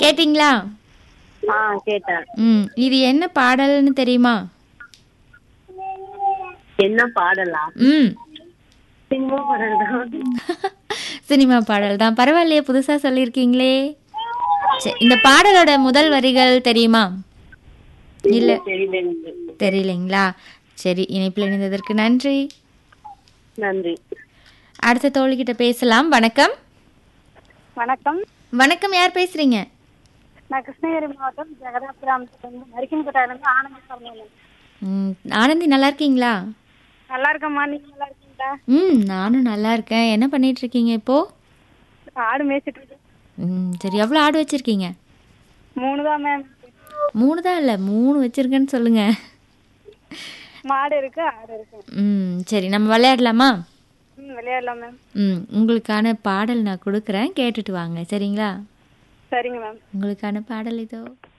கேட்டிங்களா ஆ கேட்டேன் ம் இது என்ன பாடல்னு தெரியுமா என்ன பாடலா ம் சினிமா பாடல் தான் சினிமா பாடல் தான் பரவாயில்லையே புதுசா சொல்லியிருக்கீங்களே சரி இந்த பாடலோட முதல் வரிகள் தெரியுமா இல்ல தெரியல எனக்கு. தெரியலைங்களா சரி இணைப்பில் இணைந்ததற்கு நன்றி நன்றி அடுத்த தோழிக்கிட்ட பேசலாம் வணக்கம் வணக்கம் வணக்கம் யார் பேசுறீங்க நான் கிருஷ்ணகிரி மாவட்டம் ஜெகதாபுரம்லேருந்து மரிக்கன்பேட்டையிலேருந்து ஆனந்தி சமையல் ம், ஆனந்தி நல்லா இருக்கீங்களா நல்லா இருக்கம்மா நீங்க நல்லா இருக்கீங்களா ம் நானும் நல்லா இருக்கேன் என்ன பண்ணிட்டு இருக்கீங்க இப்போ ஆடு மேய்ச்சிட்டு இருக்கு ம் சரி எவ்வளோ ஆடு வச்சிருக்கீங்க மூணு தான் மேம் மூணு தான் இல்லை மூணு வச்சிருக்கேன்னு சொல்லுங்க மாடு இருக்கு ஆடு இருக்கு ம் சரி நம்ம விளையாடலாமா ம் விளையாடலாம் மேம் ம் உங்களுக்கான பாடல் நான் கொடுக்குறேன் கேட்டுட்டு வாங்க சரிங்களா சரிங்க மேம் உங்களுக்கான பாடல் இதோ